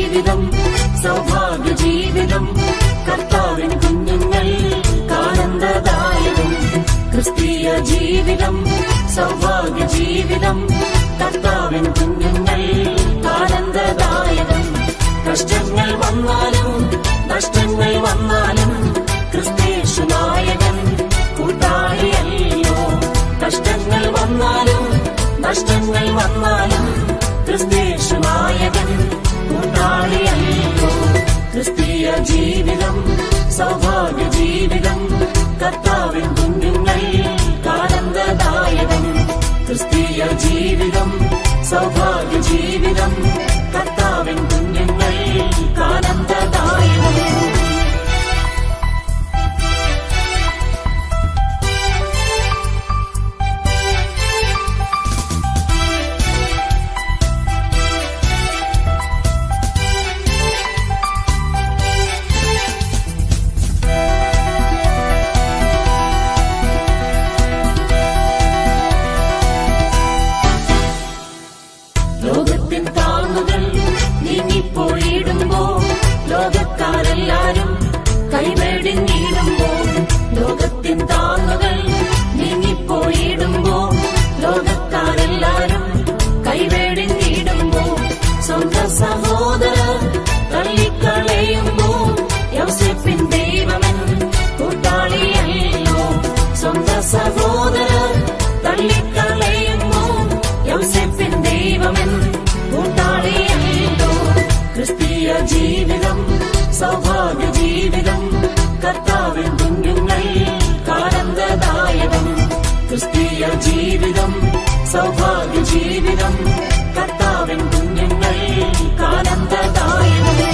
ജീവിതം സൗഭാഗ്യ ജീവിതം കർത്താവിൻ കുഞ്ഞുങ്ങൾ കാനന്ദദായകം ക്രിസ്തീയ ജീവിതം സൗഭാഗ്യ ജീവിതം കർത്താവിൻ കുഞ്ഞുങ്ങൾ ആനന്ദദായകം കഷ്ടങ്ങൾ വന്നാലും നഷ്ടങ്ങൾ വന്നാലും ക്രിസ്തേശു നായകൻ കൂട്ടാളിയല്ലോ കഷ്ടങ്ങൾ വന്നാലും നഷ്ടങ്ങൾ വന്നാലും ക്രിസ്തേശു നായകൻ കൂട്ടാളിയല്ലോ ക്രിസ്തീയ ജീവിതം സൗഭാഗ്യ ജീവിതം കർത്താവിൻ കുഞ്ഞുങ്ങൾ ആനന്ദദായകം ക്രിസ്തീയ ജീവിതം സൗഭാഗ്യ ജീവിതം കർത്താവിൻ കുഞ്ഞുങ്ങൾ ആനന്ദദായകം ലോകത്തിൻ താങ്ങുകൾ നീങ്ങിപ്പോയിടുമ്പോ ലോകക്കാരെല്ലാരും കൈവേടിഞ്ഞിടുമ്പോ ലോകത്തിൻ താങ്ങുകൾ നീങ്ങിപ്പോയിടുമ്പോ ലോകക്കാരെല്ലാരും കൈവേടിഞ്ഞിടുമ്പോ സ്വന്തം സഹോദരർ തള്ളിക്കളയുമ്പോ യൗസേപ്പിൻ ദൈവമൻ കൂട്ടാളിയല്ലോ സ്വന്തം സഹോദരർ തള്ളിക്കളയുമ്പോ യൗസേപ്പിൻ ദൈവമൻ കൂട്ടാളിയല്ലോ ക്രിസ്തീയ ജീവിതം സൗഭാഗ്യ ജീവിതം കർത്താവിൻ കുഞ്ഞുങ്ങൾ കാനന്ദദായകം ക്രിസ്തീയ ജീവിതം സൗഭാഗ്യ ജീവിതം കർത്താവിൻ കുഞ്ഞുങ്ങൾ കാനന്ദദായകം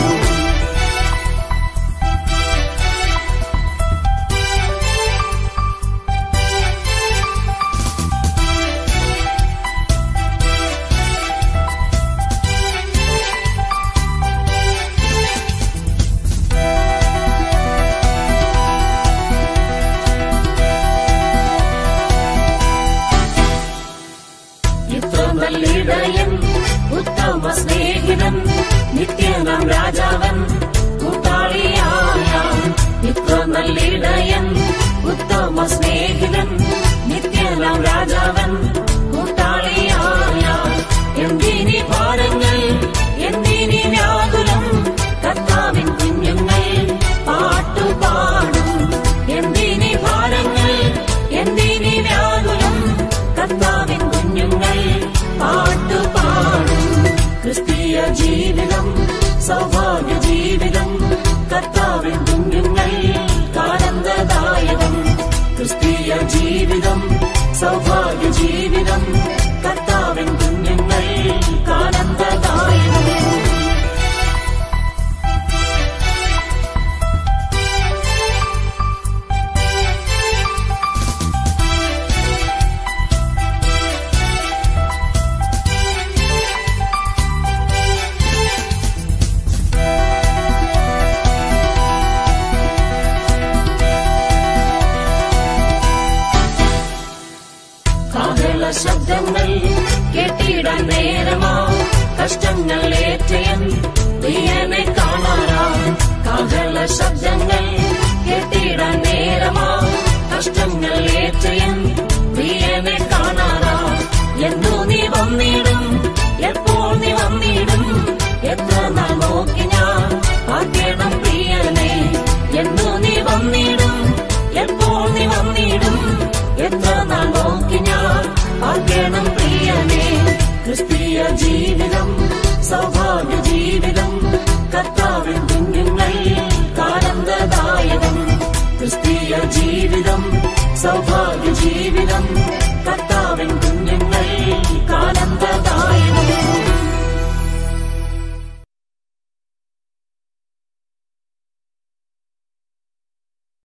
ഇത്ര നല്ലിടയൻ ഉത്തമ സ്നേഹിതൻ നിത്യനാം രാജാവൻ കൂട്ടാളിയായ ഇത്ര നല്ലിടയൻ ഉത്തമ സ്നേഹിതൻ നിത്യനാം രാജാവൻ കൂട്ടാളിയായ എന്തിനി ഭാരങ്ങൾ എന്തിനി വ്യാകുലം കർത്താവിൻ കുഞ്ഞുങ്ങൾ പാട്ടുപാടും എന്തിനി ഭാരങ്ങൾ എന്തിനി വ്യാകുലം കർത്താവിൻ കുഞ്ഞുങ്ങൾ പാട്ടുപാടും ക്രിസ്തീയ ജീവിതം സൗഭാഗ്യ ജീവിതം കർത്താവിൻ കുഞ്ഞുങ്ങൾ ആനന്ദദായകം ക്രിസ്തീയ ജീവിതം സൗഭാഗ്യ ജീവിതം കർത്താവിൻ കുഞ്ഞുങ്ങൾ ആനന്ദദായകം കാഹള ശബ്ദങ്ങൾ കേട്ടിടാൻ നേരമാ കഷ്ടങ്ങൾ ഏറ്റയൻ പ്രിയനെ കാണാറാ കാഹള ശബ്ദങ്ങൾ കേട്ടിടാൻ നേരമാ കഷ്ടങ്ങൾ ഏറ്റയൻ പ്രിയനെ കാണാറാ എന്നു നീ വന്നിടും എപ്പോൾ നീ വന്നിടും എത്ര നാൾ നോക്കി ഞാൻ പാർക്കണം പ്രിയനെ എന്നു നീ വന്നിടും എപ്പോൾ നീ വന്നിടും എത്ര നാൾ നോക്കി ഞാൻ പാർക്കണം പ്രിയനെ ക്രിസ്തീയ ജീവിതം സൗഭാഗ്യ ജീവിതം